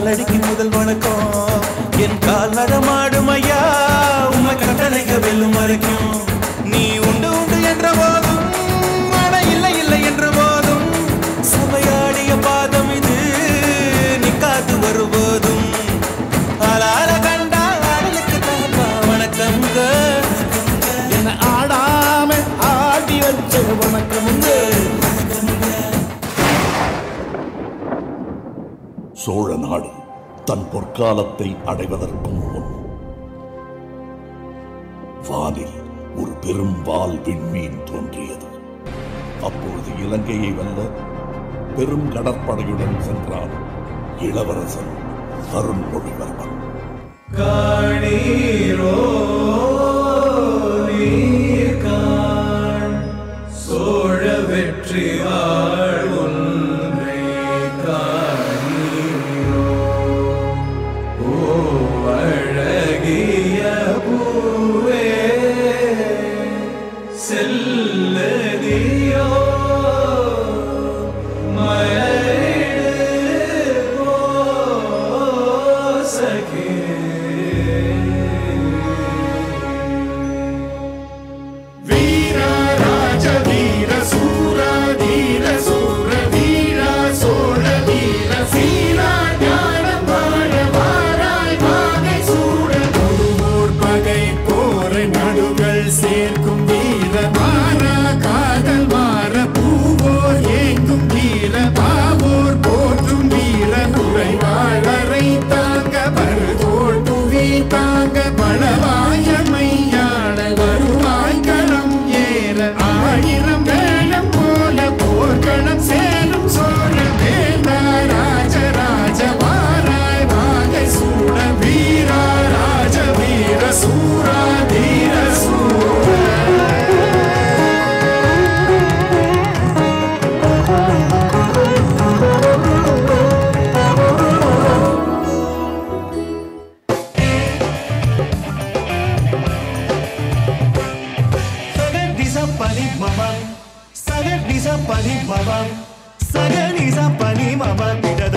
காலடிக்கு முதல் வணக்கம் என் கால் நடமாடும் ஐயா உண்மை கட்டளைக வெல்லும் வரைக்கும் நீ உண்டு உண்டு என்ற போதும் அட இல்லை இல்லை என்ற போதும் சபையாடிய பாதம் இது நிக்காது வரும்போதும் அலால கண்டா அடலுக்கு தகப்பா வணக்கம்ங்க என்ன ஆடாம ஆடி வச்ச வணக்கம் சோழ நாடு தன் பொற்காலத்தை அடைவதற்கும் முன் வானில் ஒரு பெரும் வால் விண்மீன் தோன்றியது அப்பொழுது இலங்கையை வெல்ல பெரும் கடற்படையுடன் சென்றான் இளவரசன் அருண்மொழிவர்மன் காணீரோ நீர்காண் சோழ வெற்றி வாழ் ஒன்றை காணீரோ ஓ அழகிய பூவே செல்லதியோ மயிடு போ சகே வீர ராஜ வீர சூர வீர சூர வீர சோழ வீர சீர ஞானம் வாழ வாராய் வாகை சூட கொடுவோர் பகை போரை நடுகள் சேர்க்கும் வீர மாறா காதல் மாற பூவோர் ஏங்கும் வீர பாவோர் போற்றும் வீர குறைவாளரை தாங்க பருதோள் புவி தாங்க பழவாயமையாள வருவாய் களம் ஏற ஆயிரம் வேளம் போல போர்க்களம் சேரும் சோழ வேந்தா ராஜராஜ வாராய் வாகை சூட வீரா ராஜ வீர சூரா தீர சூர Saga pani mama, saga nisa pani mama, saga nisa pani mama, tidak